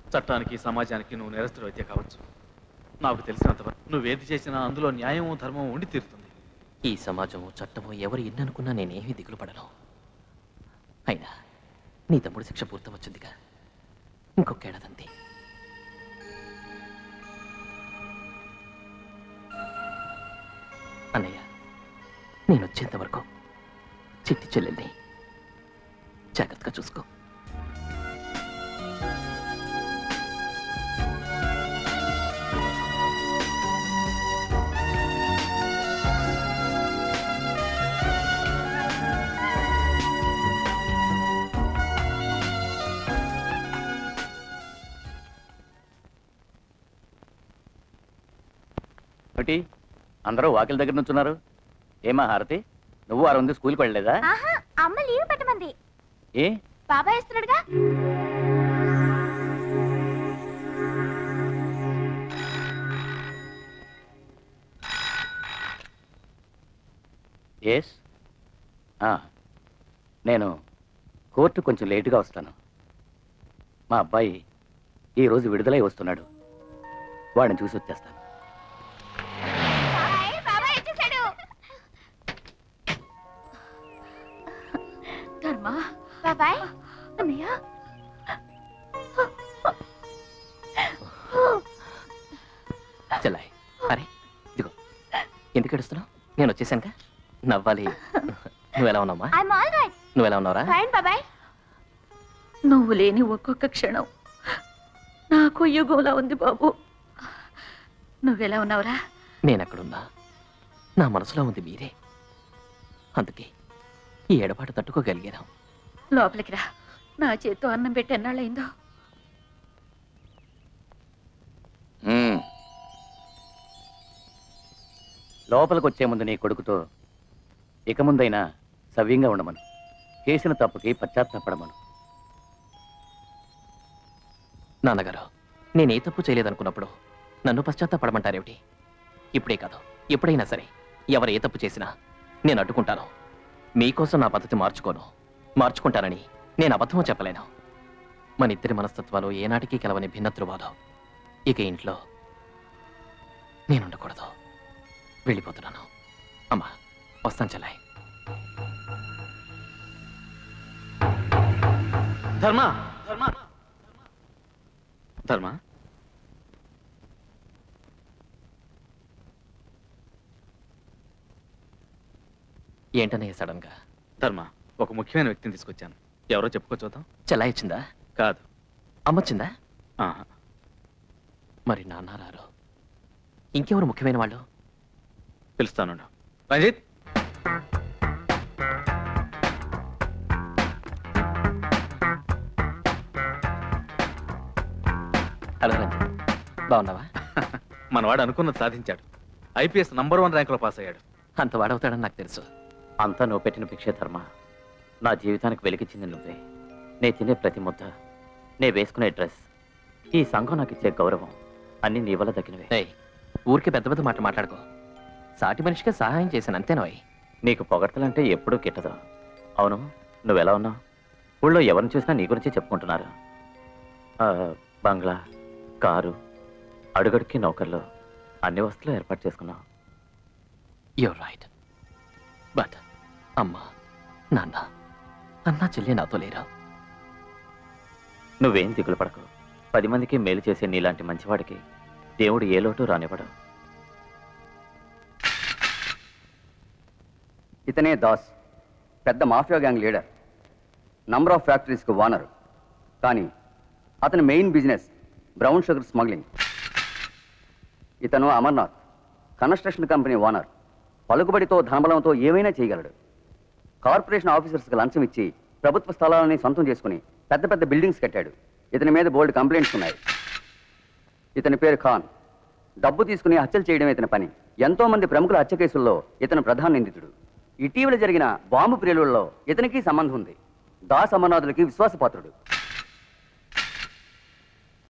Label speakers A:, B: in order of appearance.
A: చట్టానికి సమాజానికి నువ్వు నేరస్తుడు అయితే కావచ్చు నాకు తెలిసినంత వరకు నువ్వేది చేసినా అందులో న్యాయము ధర్మం ఉండి తీరుతుంది
B: ఈ సమాజము చట్టము ఎవరు ఎన్ని అనుకున్నా నేనేమీ దిగులు పడను అయినా నీ తమ్ముడు శిక్ష పూర్తి వచ్చిందిగా ఇంకొక ఏడాదంతే అన్నయ్య నేను వచ్చేంత వరకు చిట్టి చెల్లెల్ని జాగ్రత్తగా చూసుకో
C: ఒకటి అందరూ వాకిల దగ్గర నుంచున్నారు ఏమా హారతి నువ్వు వారం ఉంది స్కూల్కి వెళ్ళలేదా
D: ఆహా అమ్మ లీవ్ పెట్టమంది
C: ఏ
D: బాబాయ్ ఇస్తున్నాడుగా
C: ఎస్ నేను కోర్టు కొంచెం లేటుగా వస్తాను మా అబ్బాయి ఈరోజు విడుదలై వస్తున్నాడు వాడిని చూసి వచ్చేస్తాను
D: బాబాయ్ బాబాయ్ వచ్చేసాడు
E: ధర్మా
D: బాబాయ్
E: అన్నయ్య
B: చెల్లాయి అరే ఇదిగో ఎందుకు ఏడుస్తున్నావు నేను వచ్చేసానుగా నవ్వాలి నువ్వు ఎలా ఉన్నావమ్మా
D: ఐఎమ్ ఆల్ రైట్
B: నువ్వు ఎలా ఉన్నావురా
D: ఫైన్ బాబాయ్
E: నువ్వు లేని ఒక్కొక్క క్షణం నాకు యుగంలా ఉంది బాబు నువ్వెలా ఉన్నావురా
B: నేను అక్కడున్నా నా మనసులో ఉంది మీరే అందుకే ఈ ఎడబాటు తట్టుకోగలిగాను
E: లోపలికి రా నా చేత్తో అన్నం పెట్టి ఎన్నాళ్ళయిందో
C: మ్మ్. లోపలికి వచ్చే ముందు నీ కొడుకుతో ఇక ముందైనా సవ్యంగా ఉండమను చేసిన తప్పుకి పశ్చాత్తాపడమను
B: నాన్నగారు నేను ఏ తప్పు చేయలేదనుకున్నప్పుడు నన్ను పశ్చాత్తాపడమంటారేమిటి ఇప్పుడే కాదు ఎప్పుడైనా సరే ఎవరు ఏ తప్పు చేసినా నేను అడ్డుకుంటాను మీకోసం నా పద్ధతి మార్చుకోను మార్చుకుంటానని నేను అబద్ధమో చెప్పలేను మన ఇద్దరి మనస్తత్వాలు ఏనాటికి కలవని భిన్న ధృవాలు ఇక ఇంట్లో నేను ఉండకూడదు వెళ్ళిపోతున్నాను అమ్మా వస్తాను చెల్లాయి
A: ధర్మ ధర్మ ధర్మ
B: ఏంటనే సడన్ గా
A: ధర్మ ఒక ముఖ్యమైన వ్యక్తిని తీసుకొచ్చాను ఎవరో చెప్పుకో చూద్దాం
B: చెల్లాయి వచ్చిందా
A: కాదు
B: అమ్మొచ్చిందా
A: ఆహా.
B: మరి నాన్న రారు ఇంకెవరు ముఖ్యమైన వాళ్ళు
A: పిలుస్తాను రంజిత్
B: హలో రంజిత్ బాగున్నావా
A: మనవాడు అనుకున్నది సాధించాడు ఐపీఎస్ నంబర్ వన్ ర్యాంకులో పాస్ అయ్యాడు
B: అంత వాడవుతాడని నాకు తెలుసు
C: అంతా నువ్వు పెట్టిన భిక్షే ధర్మ నా జీవితానికి వెలిగించింది నువ్వే నే తినే ప్రతి ముద్ద నే వేసుకునే డ్రెస్ ఈ సంఘం నాకు ఇచ్చే గౌరవం అన్ని నీ వల్ల దక్కినవే
B: ఏయ్ ఊరికి పెద్ద పెద్ద మాట మాట్లాడుకో సాటి మనిషిగా సహాయం చేశాను అంతేనోయ్
C: నీకు పొగడ్తలంటే ఎప్పుడూ గిట్టదు అవును నువ్వెలా ఉన్నావు ఊళ్ళో ఎవరిని చూసినా నీ గురించి చెప్పుకుంటున్నారు ఆ, బంగ్లా కారు అడుగడుక్కి నౌకర్లు అన్ని వస్తువులు ఏర్పాటు చేసుకున్నావు
B: యూర్ రైట్ బట్ అమ్మ నాన్న అన్న చెల్లి నాతో లేరు
C: నువ్వేం దిగులు పడకు పది మందికి మేలు చేసే నీలాంటి మంచివాడికి దేవుడు ఏ లోటు రానివ్వడు
F: ఇతనే దాస్ పెద్ద mafia gang leader number of ఫ్యాక్టరీస్కి ఓనర్ కానీ అతని main business brown sugar smuggling ఇతను అమర్నాథ్ కన్స్ట్రక్షన్ కంపెనీ ఓనర్ పలుకుబడితో ధనబలంతో ఏమైనా చేయగలడు కార్పొరేషన్ ఆఫీసర్స్కి లంచం ఇచ్చి ప్రభుత్వ స్థలాలని సొంతం చేసుకుని పెద్ద పెద్ద బిల్డింగ్స్ కట్టాడు ఇతని మీద బోల్డ్ కంప్లైంట్స్ ఉన్నాయి ఇతని పేరు ఖాన్ డబ్బు తీసుకుని హత్యలు చేయడం ఇతని పని ఎంతో మంది ప్రముఖుల హత్య కేసుల్లో ఇతను ప్రధాన నిందితుడు ఇటీవల జరిగిన బాంబు ప్రియులలో ఇతనికి సంబంధం ఉంది దాస్ అమర్నాథులకి విశ్వాసపాత్రుడు